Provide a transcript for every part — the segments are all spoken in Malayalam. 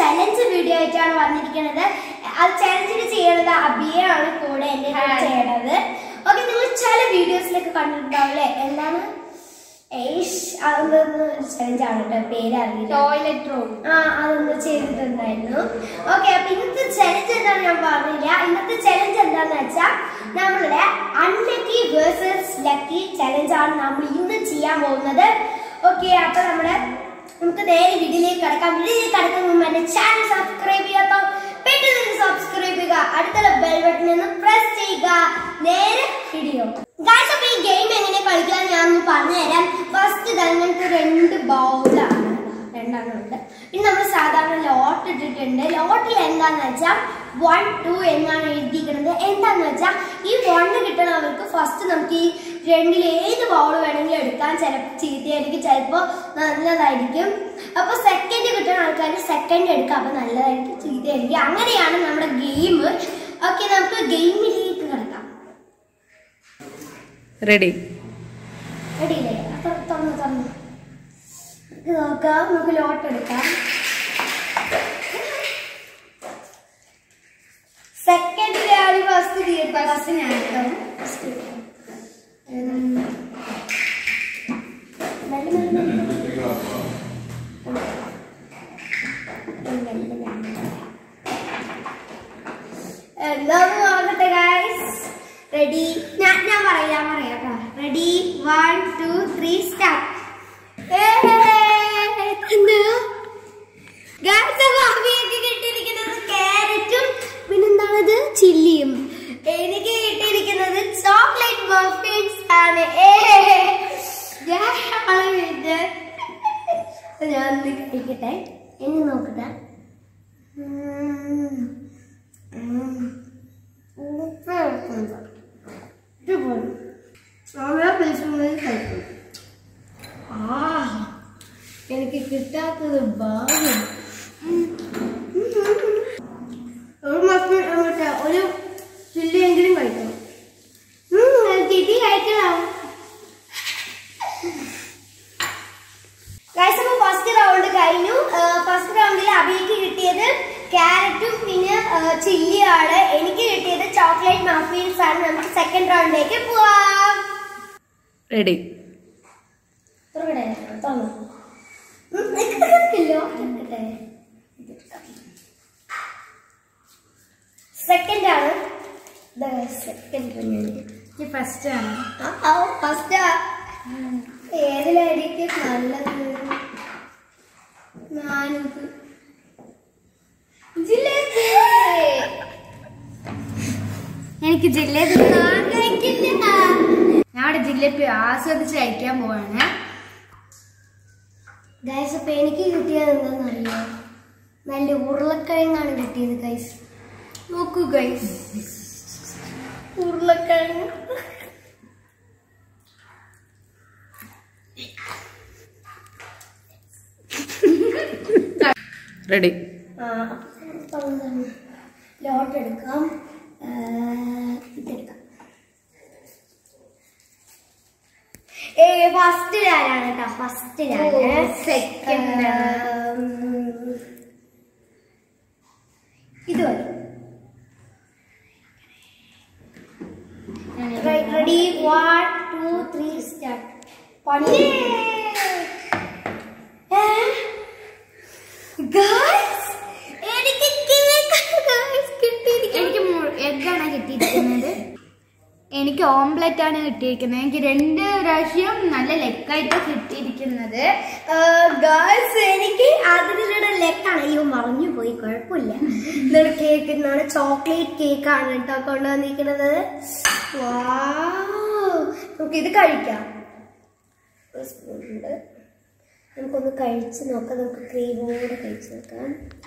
ചലഞ്ച് വീഡിയോ ആയിട്ടാണ് വന്നിരിക്കുന്നത് അത് ചലഞ്ചിന് ചെയ്യണത് അബിയാണ് കൂടെ എന്റെ കൂടെ Hi. ചെയ്യണത് ഓക്കെ നിങ്ങൾ ചില വീഡിയോസിലൊക്കെ കണ്ടിട്ടുണ്ടാവില്ലേ എന്താണ് ഏഷ് അതൊന്ന് ചലഞ്ച് ആണ് കേട്ടോ പേരറിയില്ല ടോയ്ലറ്റ് റൂം ആ അതൊന്ന് ചെയ്തിട്ടുണ്ടായിരുന്നു ഓക്കെ അപ്പൊ ഇന്നത്തെ ചലഞ്ച് എന്താണെന്ന് ഞാൻ പറഞ്ഞില്ല ഇന്നത്തെ ചലഞ്ച് എന്താന്ന് വെച്ചാൽ നമ്മളുടെ അൺലക്കി വേഴ്സസ് ലക്കി ചലഞ്ച് ആണ് നമ്മൾ ഇന്ന് ചെയ്യാൻ പോകുന്നത് ഓക്കെ അപ്പൊ നമ്മുടെ നമുക്ക് നേരെ വീഡിയോയിലേക്ക് കിടക്കാം വീഡിയോയിലേക്ക് കിടക്കുന്ന മുമ്പ് എന്റെ ചാനൽ സബ്സ്ക്രൈബ് ചെയ്യാത്ത പെട്ടെന്ന് സബ്സ്ക്രൈബ് ചെയ്യുക അടുത്തുള്ള ബെൽ ബട്ടൺ ഒന്ന് പ്രസ് ചെയ്യുക നേരെ വീഡിയോ ഗായ്സ് അപ്പൊ ഈ ഗെയിം എങ്ങനെ കളിക്കാൻ ഞാൻ ഒന്ന് പറഞ്ഞുതരാം ഫസ്റ്റ് ഇങ്ങനത്തെ രണ്ട് ബൗളാണ് രണ്ടെണ്ണം ഉണ്ട് ഇനി നമ്മൾ സാധാരണ ലോട്ട് ഇട്ടിട്ടുണ്ട് ലോട്ടിൽ എന്താന്ന് വെച്ചാൽ വൺ ടു എന്നാണ് എഴുതിയിരിക്കുന്നത് എന്താന്ന് വെച്ചാൽ ഈ വണ്ണ് കിട്ടണവർക്ക് ഫസ്റ്റ് നമുക്ക് ഈ രണ്ടിൽ ഏത് ബൗൾ വേണമെങ്കിലും എടുക്കാൻ ചിലപ്പോൾ ചീത്തയായിരിക്കും ചിലപ്പോൾ നല്ലതായിരിക്കും അപ്പോൾ സെക്കൻഡ് കിട്ടുന്ന ആൾക്കാർ സെക്കൻഡ് എടുക്കാം അപ്പോൾ നല്ലതായിരിക്കും ചീത്തയായിരിക്കും അങ്ങനെയാണ് നമ്മുടെ ഗെയിം ഓക്കെ നമുക്ക് ഗെയിമിലേക്ക് കിടക്കാം റെഡി റെഡിയില്ലേ അപ്പൊ തുറന്നു തുറന്നു ഇത് നോക്കാം നമുക്ക് ലോട്ട് എടുക്കാം സെക്കൻഡിലെ ആള് ഫസ്റ്റ് തീർക്കാം ഫസ്റ്റ് ഞാൻ എടുക്കാം ഫസ്റ്റ് എടുക്കാം. ഉം. മെല്ലെ, മെല്ലെ, മെല്ലെ. മെല്ലെ, മെല്ലെ, മെല്ലെ. എന്താന്ന് നോക്കട്ടെ ഗൈസ് റെഡി ഞാൻ ഞാൻ പറയാം പറയാം കേട്ടോ ready one two three start ഭാവിയൊക്കെ കിട്ടിയിരിക്കുന്നത് ക്യാരറ്റും പിന്നെന്താണത് ചില്ലിയും എനിക്ക് കിട്ടിയിരിക്കുന്നത് ചോക്ലേറ്റ് മഫിൻസ് ആണ് ഏ ഞാൻ ഇത് ഞാൻ ഒന്ന് കഴിക്കട്ടെ എന്നെ നോക്കട്ടെ ഉം. ഉം. ഉപ്പ് വെക്കുന്നത്. ഇതുപോലെ. ഓരോ പിടിച്ചുകൊണ്ട് കഴിക്കും ആ എനിക്ക് കിട്ടാത്തത് ഭാഗ്യം ഉം. ഒരു മാസം അങ്ങോട്ട് ഒരു ചില്ലിയെങ്കിലും കഴിക്കണം ഉം, കിട്ടി കഴിക്കണം ഗൈസ് അപ്പോൾ ഫസ്റ്റ് റൗണ്ട് കഴിഞ്ഞു ഫസ്റ്റ് റൗണ്ടിൽ അബിക്ക് കിട്ടിയത് ക്യാരറ്റും പിന്നെ ചില്ലിയാണ് എനിക്ക് കിട്ടിയത് ചോക്ലേറ്റ് മഫിൻസ് ആണ് നമുക്ക് സെക്കൻഡ് റൗണ്ടിലേക്ക് പോവാം റെഡി തുറക്കട്ടെ? തുറന്നു. ഉം, നിക്ക് തുറക്കില്ലോ. തുറക്കട്ടെ. സെക്കൻഡ് ആണ് സെക്കൻഡ് ഞാൻ ഫസ്റ്റ് ആണ് ഫസ്റ്റ് ഏതിലായിരിക്കും നല്ലത് ഞാനിത് ജിലേബി എനിക്ക് ജിലേബി ഞാൻ കഴിക്കില്ല ഞാൻ അവിടെ ജിലേബി ആസ്വദിച്ച് കഴിക്കാൻ പോവാണ് ഗൈസ് അപ്പൊ എനിക്ക് കിട്ടിയത് എന്താണെന്നറിയോ നല്ല ഉരുളക്കിഴങ്ങാണ് കിട്ടിയത് ഗൈസ് നോക്കൂ ഗൈസ് ഉരുളക്കിഴങ്ങ് റെഡി ആ, തുറന്ന് ലോട്ട് എടുക്കാം ആ, ഇതെടുക്കാം ഏ ഫസ്റ്റ് ഞാനാണ് കേട്ടോ ഫസ്റ്റ് ഞാൻ ഓ, second. ഇത് മതി ready one two three start പണി ഗായ്സ് എനിക്ക് കിട്ടിയിരിക്കുന്നു എനിക്ക് എഗ്ഗാണ് കിട്ടിയിരിക്കുന്നത് എനിക്ക് ഓംലെറ്റ് ആണ് കിട്ടിയിരിക്കുന്നത് എനിക്ക് രണ്ട് പ്രാവശ്യം നല്ല ലെക്കായിട്ട് കിട്ടിയിരിക്കുന്നത് ഗേൾസ് എനിക്ക് അതിലുള്ള ലെക്കാണ് അയ്യോ മറഞ്ഞു പോയി കുഴപ്പമില്ല ഇതൊരു കേക്ക് എന്നാണ് ചോക്ലേറ്റ് കേക്ക് ആണ് കേട്ടോ കൊണ്ടുവന്നിരിക്കുന്നത് നമുക്ക് ഇത് കഴിക്കാം ഒരു spoon ഉണ്ട് നമുക്കൊന്ന് കഴിച്ച് നോക്കാം നമുക്ക് ക്രീമോടെ കഴിച്ച് നോക്കാം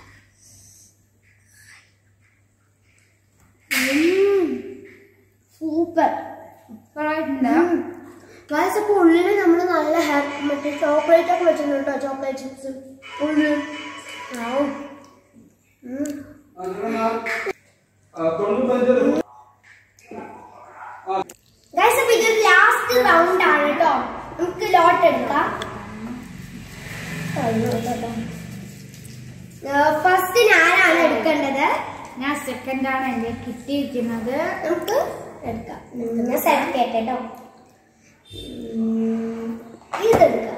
സൂപ്പർ ഗായ്സ് അപ്പോൾ ഉള്ളിൽ നമ്മൾ നല്ല ഹാ- മറ്റേ ചോക്ലേറ്റ് ഒക്കെ വെച്ചിട്ടുണ്ട് കേട്ടോ ചോക്ലേറ്റ് ചിപ്സ് ഉള്ളിൽ ആവും ഉം. ഗായ്സ് അപ്പോൾ ഇതൊരു ലാസ്റ്റ് റൗണ്ട് ആണ് കേട്ടോ നമുക്ക് ലോട്ട് എടുക്കാം അയ്യോ, കേട്ടോ. ഫസ്റ്റ് ഞാനാണ് എടുക്കേണ്ടത് ഞാൻ സെക്കൻഡ് ആണ് എന്റെ കിട്ടിയിരിക്കുന്നത് നമുക്ക് എടുക്കാം ഞാൻ സെലക്ട് ചെയ്യട്ടെ കേട്ടോ ഉം, ഇതെടുക്കാം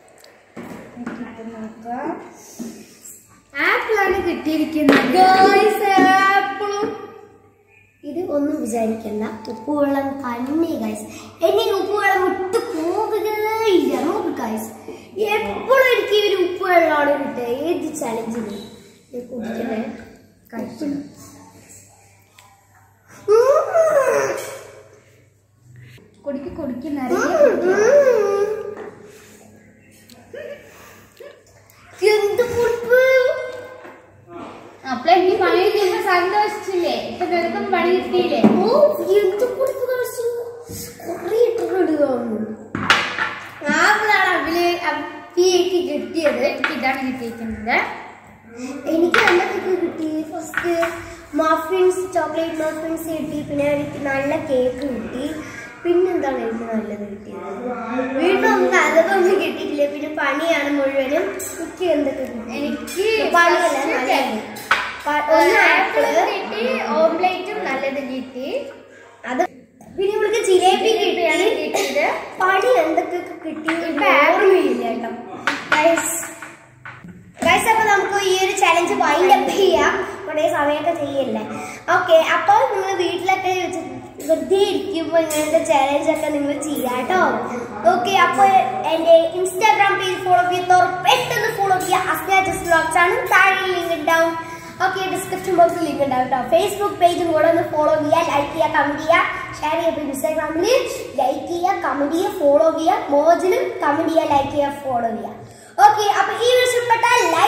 ആപ്പിളാണ് കിട്ടിയിരിക്കുന്നത് ആപ്പിളും ഇത് ഒന്നും വിചാരിക്കണ്ട ഉപ്പുവെള്ളം തന്നെ ഗൈസ് എന്നെ ഉപ്പുവെള്ളം വിട്ട് പോകുകയില്ല നോക്ക് ഗൈസ് എപ്പോഴും എനിക്ക് ഈ ഒരു ഉപ്പുവെള്ളമാണ് കിട്ടുക ഏത് ചലഞ്ചിന് കുടിക്കണേ കഴിക്കണം കുടിക്ക് കുടിക്കുന്ന എന്ത് പുളിപ്പ് അപ്പളെ നീ പണി കിട്ടുമ്പോ സന്തോഷിച്ചില്ലേ ഇപ്പൊ നിനക്കും പണി കിട്ടിയില്ലേ ഓ എന്ത് പുളിപ്പ് കഴിച്ചു കുറേ ഇട്ടിട്ടുണ്ട് ആപ്പിളാണ് അവില് അപ്പിയേക്ക് കിട്ടിയത് എനിക്ക് ഇതാണ് കിട്ടിയിരിക്കുന്നത് എനിക്ക് എന്തൊക്കെ കിട്ടി ഫസ്റ്റ് മഫിൻസ് ചോക്ലേറ്റ് മഫിൻസ് കിട്ടി പിന്നെ എനിക്ക് നല്ല കേക്ക് കിട്ടി പിന്നെന്താണ് എനിക്ക് നല്ലത് കിട്ടിയത് വീണ്ടും ഒന്നും അതൊന്നും കിട്ടിയിട്ടില്ല പിന്നെ പണിയാണ് മുഴുവനും എനിക്ക് എന്തൊക്കെ കിട്ടി എനിക്ക് പണിയല്ല first നല്ലത്. പ- ഒന്ന് ആപ്പിളും ആപ്പിള് കിട്ടി ഓംലേറ്റും നല്ലത് കിട്ടി അത് പിന്നെ ഇവൾക്ക് ജിലേബി ജിലേബിയാണ് കിട്ടി കിട്ടിയത് പണി എന്തൊക്കെ കിട്ടി ഇപ്പൊ ഓർമ്മയില്ല കേട്ടോ ഗൈസ് ഗൈസ് അപ്പൊ നമുക്ക് ഈ ഒരു ചലഞ്ച് വൈൻഡ് അപ്പ് ചെയ്യാം കുറേ സമയമൊക്കെ ചെയ്യല്ലേ ഓക്കെ അപ്പോൾ നിങ്ങൾ വീട്ടിലൊക്കെ വെച്ച് വെറുതെ ഇരിക്കുമ്പോൾ ഇങ്ങനത്തെ ചലഞ്ച് ഒക്കെ നിങ്ങൾ ചെയ്യാം കേട്ടോ ഓക്കെ അപ്പോൾ എൻ്റെ ഇൻസ്റ്റാഗ്രാം പേജ് ഫോളോ ചെയ്യുന്നവർ പെട്ടെന്ന് ഫോളോ ചെയ്യുക അസ്ന ജസ്റ്റ് വ്ലോഗ്സ് ആണ് താഴെ ലിങ്ക് ഉണ്ടാവും ഓക്കെ ഡിസ്ക്രിപ്ഷൻ ബോക്സിൽ ലിങ്ക് ഉണ്ടാവും കേട്ടോ ഫേസ്ബുക്ക് പേജും കൂടെ ഒന്ന് ഫോളോ ചെയ്യുക ലൈക്ക് ചെയ്യുക കമന്റ് ചെയ്യുക ഷെയർ ചെയ്യുക ഇൻസ്റ്റാഗ്രാമിൽ ലൈക്ക് ചെയ്യുക കമന്റ് ചെയ്യുക ഫോളോ ചെയ്യുക മോജിലും കമന്റ് ചെയ്യുക ലൈക്ക് ചെയ്യുക ഫോളോ ചെയ്യുക ഓക്കെ അപ്പൊ ഈ വീഡിയോ ഇഷ്ടപ്പെട്ടാൽ